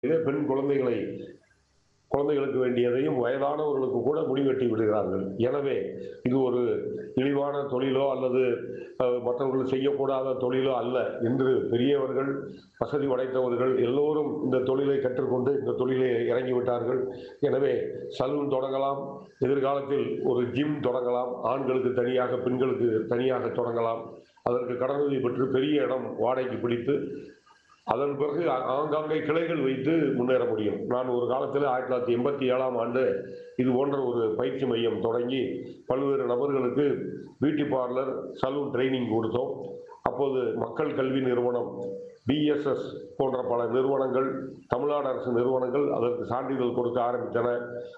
இதே பெண் குழந்தைகளை குழந்தைகளுக்கு வேண்டியதையும் வயதானவர்களுக்கு கூட முடிவெட்டி விடுகிறார்கள் எனவே இது ஒரு இழிவான தொழிலோ அல்லது அஹ், மற்றவர்கள் செய்யக்கூடாத தொழிலோ அல்ல இன்று பெரியவர்கள் வசதி படைத்தவர்கள் எல்லோரும் இந்த தொழிலை கற்றுக்கொண்டு இந்த தொழிலை இறங்கிவிட்டார்கள் எனவே சலூன் தொடங்கலாம் எதிர்காலத்தில் ஒரு ஜிம் தொடங்கலாம் ஆண்களுக்கு தனியாக பெண்களுக்கு தனியாக தொடங்கலாம் அதற்கு கடனுதவி பெற்று பெரிய இடம் வாடகைக்கு பிடித்து அதன் பிறகு ஆ- ஆங்காங்கே கிளைகள் வைத்து முன்னேற முடியும் நான் ஒரு காலத்தில் ஆயிரத்தி தொள்ளாயிரத்தி எண்பத்தி ஏழாம் ஆண்டு இது போன்ற ஒரு பயிற்சி மையம் தொடங்கி பல்வேறு நபர்களுக்கு பியூட்டி பார்லர் சலூன் ட்ரைனிங் கொடுத்தோம் அப்போது மக்கள் கல்வி நிறுவனம் பிஎஸ்எஸ் போன்ற பல நிறுவனங்கள் தமிழ்நாடு அரசு நிறுவனங்கள் அதற்கு சான்றிதழ் கொடுக்க ஆரம்பித்தன